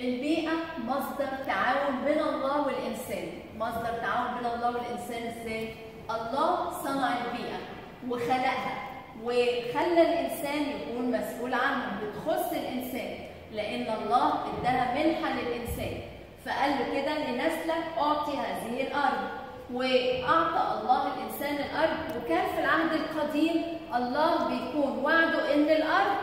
البيئة مصدر تعاون بين الله والإنسان مصدر تعاون بين الله والإنسان إزاي؟ الله صنع البيئة وخلقها وخلى الإنسان يكون مسؤول عنها بتخص الإنسان لأن الله اداها منحة للإنسان فقال له كده لنسلك أعطي هذه الأرض وأعطى الله الإنسان الأرض وكان في العهد القديم الله بيكون وعده إن الأرض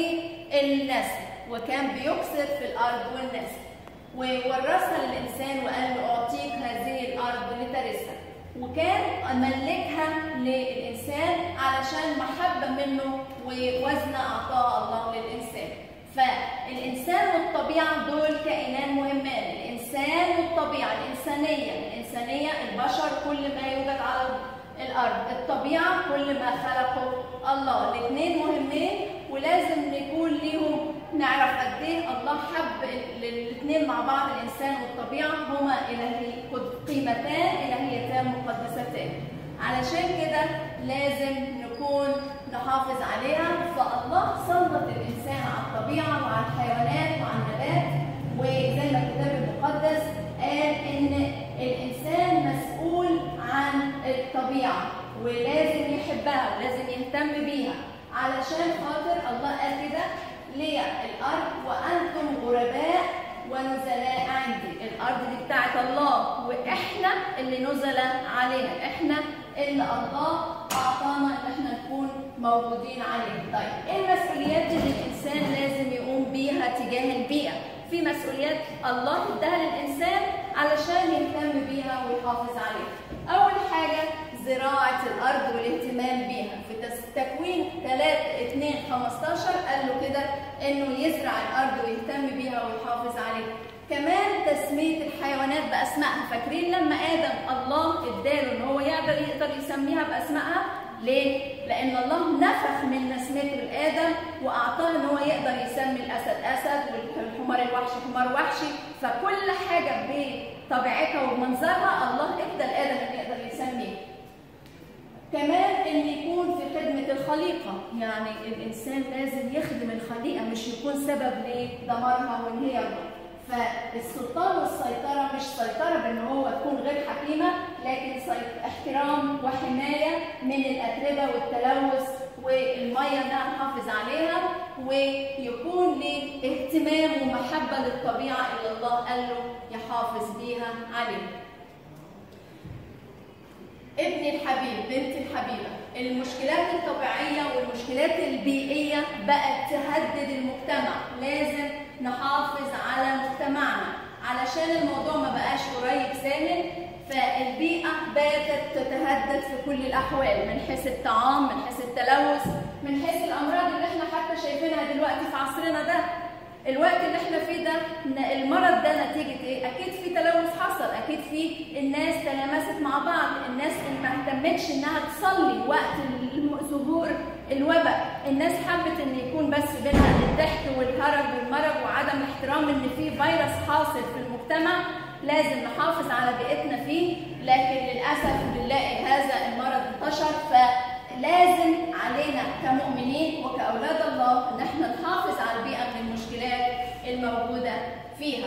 والنسل وكان بيكسر في الأرض والنسل وورثها للإنسان وقال له أعطيك هذه الأرض لترثها وكان ملكها للإنسان علشان محبة منه ووزن أعطاه الله للإنسان فالإنسان والطبيعة دول كائنان مهمان الإنسان والطبيعة الإنسانية الإنسانية البشر كل ما يوجد على الأرض الطبيعة كل ما خلقه الله الاثنين مهمين ولازم نكون ليهم نعرف قد ايه الله حب الاثنين مع بعض الانسان والطبيعه هما الهي قيمتان الهيتان مقدستان علشان كده لازم نكون نحافظ عليها فالله سلط الانسان على الطبيعه وعلى الحيوانات وعلى النبات وزي ما الكتاب المقدس قال ان الانسان مسؤول عن الطبيعه ولازم يحبها ولازم يهتم بيها علشان خاطر الله قال كده لي الارض وانتم غرباء ونزلاء عندي الارض دي بتاعت الله واحنا اللي نزلاء عليها احنا اللي الله اعطانا ان احنا نكون موجودين عليها طيب ايه المسؤوليات اللي الانسان لازم يقوم بيها تجاه البيئه في مسؤوليات الله اداها للانسان علشان يهتم بيها ويحافظ عليها اول حاجه زراعة الأرض والاهتمام بيها في تكوين 3 2 15 قال له كده إنه يزرع الأرض ويهتم بيها ويحافظ عليها كمان تسمية الحيوانات بأسمائها فاكرين لما آدم الله اداله إن هو يقدر يقدر يسميها بأسمائها ليه؟ لأن الله نفخ من نسمته لآدم وأعطاه إن هو يقدر يسمي الأسد أسد والحمار الوحشي حمار وحشي فكل حاجة بطبيعتها ومنظرها الله ادى لآدم إن يقدر يسميها كمان ان يكون في خدمه الخليقه يعني الانسان لازم يخدم الخليقه مش يكون سبب لدمارها وانهيارها فالسلطان والسيطره مش سيطره بان هو تكون غير حكيمه لكن احترام وحمايه من الاتربه والتلوث والميه انها نحافظ عليها ويكون ليه اهتمام ومحبه للطبيعه اللي الله قال له يحافظ بيها عليها ابني الحبيب بنتي الحبيبة المشكلات الطبيعية والمشكلات البيئية بقت تهدد المجتمع لازم نحافظ على مجتمعنا علشان الموضوع ما بقاش قريب سهل فالبيئة باتت تتهدد في كل الأحوال من حيث الطعام من حيث التلوث من حيث الأمراض اللي احنا حتى شايفينها دلوقتي في عصرنا ده الوقت اللي احنا فيه ده المرض ده نتيجة ايه؟ أكيد في تلوث حصل، أكيد في الناس تلامست مع بعض، الناس اللي ما اهتمتش إنها تصلي وقت ظهور الوباء، الناس حبت إن يكون بس بينها الضحك والهرج والمرض وعدم الاحترام إن في فيروس حاصل في المجتمع، لازم نحافظ على بيئتنا فيه، لكن للأسف بنلاقي هذا المرض انتشر ف لازم علينا كمؤمنين وكأولاد الله إن احنا نحافظ على البيئة من المشكلات الموجودة فيها.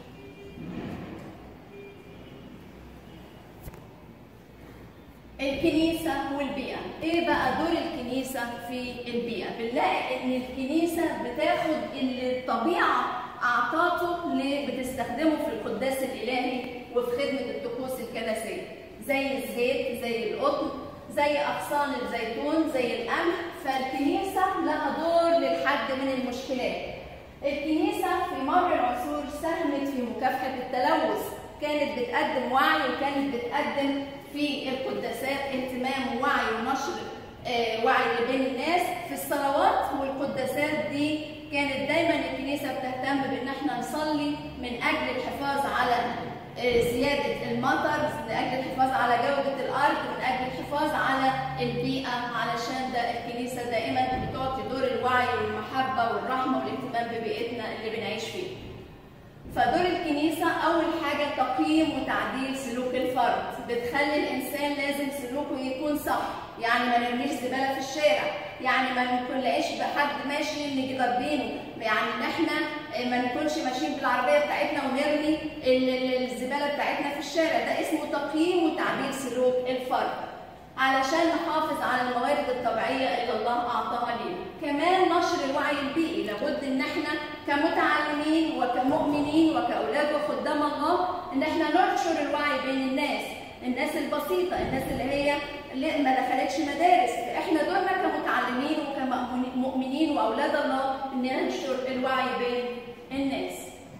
الكنيسة والبيئة، إيه بقى دور الكنيسة في البيئة؟ بنلاقي إن الكنيسة بتاخد اللي الطبيعة أعطاته اللي بتستخدمه في القداس الإلهي وفي خدمة الطقوس الكنسية، زي الزيت، زي القطن، زي اغصان الزيتون زي القمح فالكنيسه لها دور للحد من المشكلات الكنيسه في مر العصور ساهمت في مكافحه التلوث كانت بتقدم وعي وكانت بتقدم في القداسات اهتمام ووعي ونشر آه وعي بين الناس في الصلوات والقداسات دي كانت دايما الكنيسه بتهتم بان احنا نصلي من اجل الحفاظ على زيادة المطر لأجل الحفاظ على جودة الأرض من أجل الحفاظ على البيئة علشان ده الكنيسة دائما بتعطي دور الوعي والمحبة والرحمة والاهتمام ببيئتنا اللي بنعيش فيها. فدور الكنيسة أول حاجة تقييم وتعديل سلوك الفرد بتخلي الإنسان لازم سلوكه يكون صح يعني ما نرميش زبالة في الشارع يعني ما نلاقيش بحد ماشي نيجي ضاربينه يعني إن إحنا ما نكونش ماشيين بالعربيه بتاعتنا ونرمي ال- ال- الزباله بتاعتنا في الشارع ده اسمه تقييم وتعديل سلوك الفرد علشان نحافظ على الموارد الطبيعيه اللي الله اعطاها لينا كمان نشر الوعي البيئي لابد ان احنا كمتعلمين وكمؤمنين وكاولاد وخدام الله ان احنا ننشر الوعي بين الناس الناس البسيطه الناس اللي هي اللي ما دخلتش مدارس احنا دورنا كمتعلمين وكمؤمنين واولاد الله ان ننشر الوعي بين الناس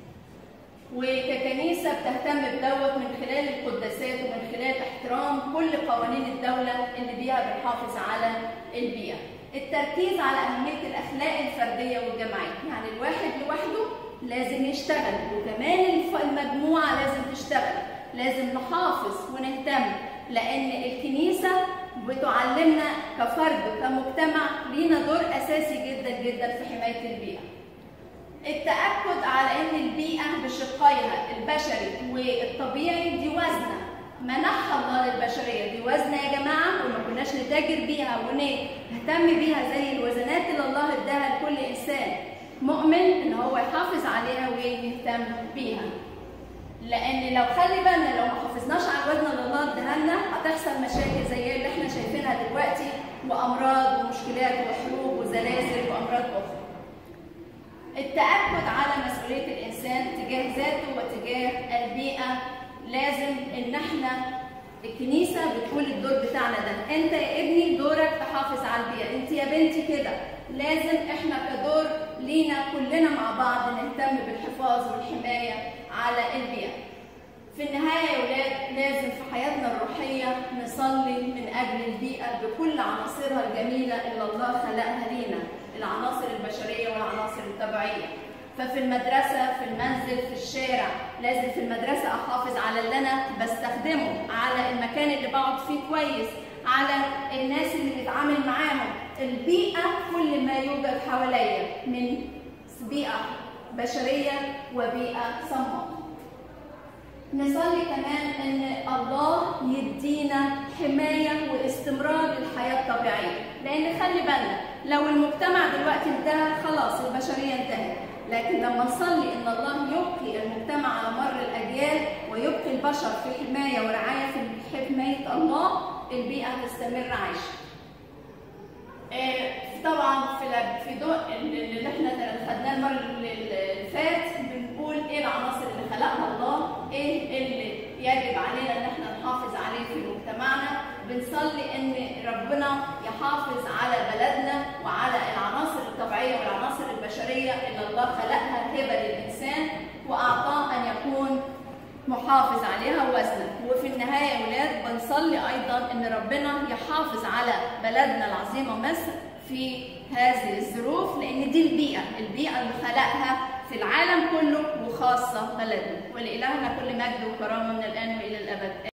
وككنيسه بتهتم بدوت من خلال القداسات ومن خلال احترام كل قوانين الدوله اللي بيها بنحافظ على البيئه. التركيز على اهميه الاخلاق الفرديه والجماعيه، يعني الواحد لوحده لازم يشتغل وكمان الف- المجموعه لازم تشتغل، لازم نحافظ ونهتم لان الكنيسه بتعلمنا كفرد وكمجتمع لينا دور اساسي جدا جدا في حمايه البيئه. التأكد على أن البيئة بشقيها البشري والطبيعي دي وزنة منحها الله للبشرية دي وزنة يا جماعة وما كناش نتاجر بيها ونهتم بيها زي الوزنات اللي الله اداها لكل إنسان مؤمن إن هو يحافظ عليها ويهتم بيها لأن لو خلي بالنا لو ما حافظناش على الوزنة اللي الله اداها لنا هتحصل مشاكل زي اللي احنا شايفينها دلوقتي وأمراض ومشكلات وحروب وزلازل وأمراض أخرى التأكد على مسؤولية الإنسان تجاه ذاته وتجاه البيئة لازم إن إحنا الكنيسة بتقول الدور بتاعنا ده، أنت يا ابني دورك تحافظ على البيئة، أنت يا بنتي كده، لازم إحنا كدور لينا كلنا مع بعض نهتم بالحفاظ والحماية على البيئة. في النهاية يا ولاد لازم في حياتنا الروحية نصلي من أجل البيئة بكل عناصرها الجميلة اللي الله خلقها لينا العناصر البشرية والعناصر الطبيعية ففي المدرسة في المنزل في الشارع لازم في المدرسة أحافظ على اللي أنا بستخدمه على المكان اللي بقعد فيه كويس على الناس اللي بتعامل معاهم البيئة كل ما يوجد حواليا من بيئة بشرية وبيئة صماء نصلي كمان ان الله يدينا حمايه واستمرار للحياه الطبيعيه لان خلي بالنا لو المجتمع دلوقتي انتهى خلاص البشريه انتهت لكن لما نصلي ان الله يبقي المجتمع على مر الاجيال ويبقي البشر في حمايه ورعايه في حمايه الله البيئه تستمر عايشه آه، طبعا في ال- في ضوء اللي احنا خدناه المره اللي فات بنقول ايه العناصر اللي خلقها الله ايه اللي يجب علينا ان احنا نحافظ عليه في مجتمعنا بنصلي ان ربنا يحافظ على بلدنا وعلى العناصر الطبيعيه والعناصر البشريه اللي الله خلقها هبه للانسان واعطاه ان يكون محافظ عليها وزنا وفي النهاية يا ولاد بنصلي أيضا إن ربنا يحافظ على بلدنا العظيمة مصر في هذه الظروف لأن دي البيئة البيئة اللي خلقها في العالم كله وخاصة بلدنا ولإلهنا كل مجد وكرامة من الآن وإلى الأبد